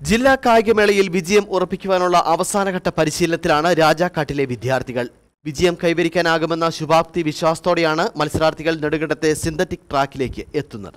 ജില്ലാ കായികമേളയിൽ വിജയം ഉറപ്പിക്കുവാനുള്ള അവസാനഘട്ട പരിശീലനത്തിലാണ് രാജാക്കാട്ടിലെ വിദ്യാർത്ഥികൾ വിജയം കൈവരിക്കാനാകുമെന്ന ശുഭാപ്തി വിശ്വാസത്തോടെയാണ് മത്സരാർത്ഥികൾ നെടുങ്കണ്ടത്തെ സിന്തറ്റിക് ട്രാക്കിലേക്ക് എത്തുന്നത്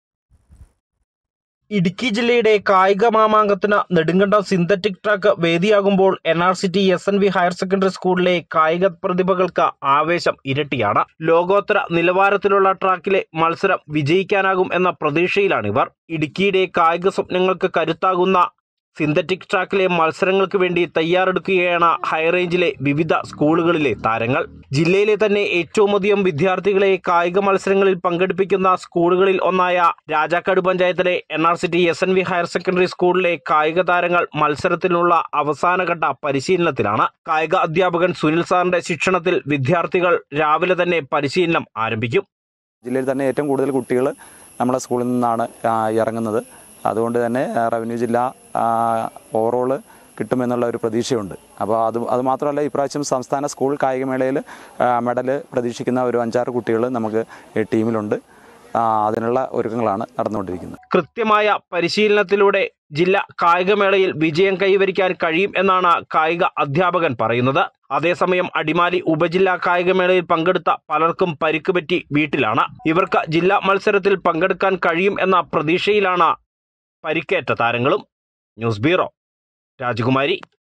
ഇടുക്കി ജില്ലയുടെ കായിക മാമാങ്കത്തിന് നെടുങ്കണ്ടം സിന്തറ്റിക് ട്രാക്ക് വേദിയാകുമ്പോൾ N R C T S N V higher secondary സ്കൂളിലെ കായിക പ്രതിഭകൾക്ക് ആവേശം ഇരട്ടിയാണ് ലോകോത്തര നിലവാരത്തിലുള്ള ട്രാക്കിലെ മത്സരം വിജയിക്കാനാകും എന്ന പ്രതീക്ഷയിലാണിവർ ഇടുക്കിയുടെ കായിക സ്വപ്നങ്ങൾക്ക് കരുത്താകുന്ന സിന്തറ്റിക് ട്രാക്കിലെ മത്സരങ്ങൾക്ക് വേണ്ടി തയ്യാറെടുക്കുകയാണ് ഹൈറേഞ്ചിലെ വിവിധ സ്കൂളുകളിലെ താരങ്ങൾ ജില്ലയിലെ തന്നെ ഏറ്റവും അധികം വിദ്യാർത്ഥികളെ കായിക മത്സരങ്ങളിൽ പങ്കെടുപ്പിക്കുന്ന സ്കൂളുകളിൽ ഒന്നായ രാജാക്കാട് പഞ്ചായത്തിലെ N R C T S N V higher secondary സ്കൂളിലെ കായിക താരങ്ങൾ മത്സരത്തിനുള്ള അവസാനഘട്ട പരിശീലനത്തിലാണ് കായിക അധ്യാപകൻ സുനിൽ സാറിന്റെ ശിക്ഷണത്തിൽ വിദ്യാർത്ഥികൾ രാവിലെ തന്നെ പരിശീലനം ആരംഭിക്കും ജില്ലയിൽ തന്നെ ഏറ്റവും കൂടുതൽ കുട്ടികൾ നമ്മുടെ സ്കൂളിൽ നിന്നാണ് ആ, ഇറങ്ങുന്നത് അതുകൊണ്ട് തന്നെ ആ, റവന്യൂ ജില്ല ഓവറോൾ കിട്ടുമെന്നുള്ള ഒരു പ്രതീക്ഷയുണ്ട് അപ്പോൾ അത് അത് മാത്രമല്ല ഇപ്രാവശ്യം സംസ്ഥാന സ്കൂൾ കായികമേളയിൽ മെഡൽ പ്രതീക്ഷിക്കുന്ന ഒരു അഞ്ചാറ് കുട്ടികൾ നമുക്ക് ഈ ടീമിലുണ്ട് ആ, അതിനുള്ള ഒരുക്കങ്ങളാണ് നടന്നുകൊണ്ടിരിക്കുന്നത് കൃത്യമായ പരിശീലനത്തിലൂടെ ജില്ല കായികമേളയിൽ വിജയം കൈവരിക്കാൻ കഴിയും എന്നാണ് കായിക അധ്യാപകൻ പറയുന്നത് അതേസമയം അടിമാലി ഉപജില്ലാ കായികമേളയിൽ പങ്കെടുത്ത പലർക്കും പരിക്ക് പറ്റി വീട്ടിലാണ് ഇവർക്ക് ജില്ലാ മത്സരത്തിൽ പങ്കെടുക്കാൻ കഴിയും എന്ന പ്രതീക്ഷയിലാണ് പരിക്കേറ്റ താരങ്ങളും ന്യൂസ് ബ്യൂറോ രാജകുമാരി